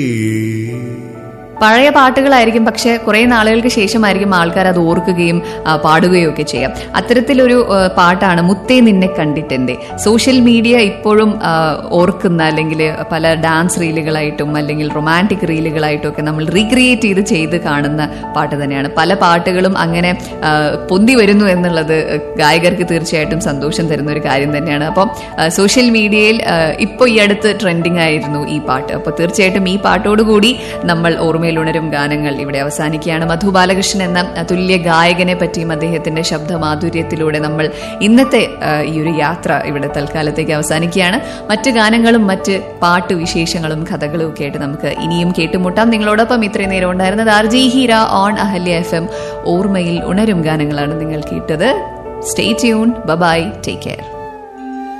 പഴയ പാട്ടുകളായിരിക്കും പക്ഷെ കുറെ നാളുകൾക്ക് ശേഷമായിരിക്കും ആൾക്കാർ അത് ഓർക്കുകയും ആ, പാടുകയും ഒക്കെ ചെയ്യാം അത്തരത്തിലൊരു ആ, പാട്ടാണ് മുത്തേ നിന്നെ കണ്ടിട്ടെന്റെ സോഷ്യൽ മീഡിയ ഇപ്പോഴും ആ, ഓർക്കുന്ന അല്ലെങ്കിൽ പല ഡാൻസ് റീലുകളായിട്ടും അല്ലെങ്കിൽ റൊമാൻറ്റിക് റീലുകളായിട്ടും ഒക്കെ നമ്മൾ റീക്രിയേറ്റ് ചെയ്ത് ചെയ്ത് കാണുന്ന പാട്ട് തന്നെയാണ് പല പാട്ടുകളും അങ്ങനെ ആ, പൊന്തി വരുന്നു എന്നുള്ളത് ഗായകർക്ക് തീർച്ചയായിട്ടും സന്തോഷം തരുന്ന ഒരു കാര്യം തന്നെയാണ് അപ്പം സോഷ്യൽ മീഡിയയിൽ ഇപ്പോൾ ഈ അടുത്ത് ട്രെൻഡിങ് ആയിരുന്നു ഈ പാട്ട് അപ്പോൾ തീർച്ചയായിട്ടും ഈ പാട്ടോടുകൂടി നമ്മൾ ഓർമ്മയിലുണരും ഗാനങ്ങൾ ഇവിടെ അവസാനിക്കുകയാണ് മധു ബാലകൃഷ്ണൻ എന്ന തുല്യ ഗായകനെ പറ്റിയും അദ്ദേഹത്തിന്റെ ശബ്ദമാധുര്യത്തിലൂടെ നമ്മൾ ഇന്നത്തെ ആ, ഈ ഒരു യാത്ര ഇവിടെ തൽക്കാലത്തേക്ക് അവസാനിക്കുകയാണ് മറ്റ് ഗാനങ്ങളും മറ്റ് പാട്ട് വിശേഷങ്ങളും കഥകളും ഒക്കെ ആയിട്ട് നമുക്ക് ഇനിയും കേട്ടുമുട്ടാം നിങ്ങളോടൊപ്പം ഇത്രയും നേരം ഉണ്ടായിരുന്നത് R G Heera on Ahalya F M ഓർമ്മയിൽ ഉണരും ഗാനങ്ങളാണ് നിങ്ങൾ കേട്ടത് stay tune bye bye take care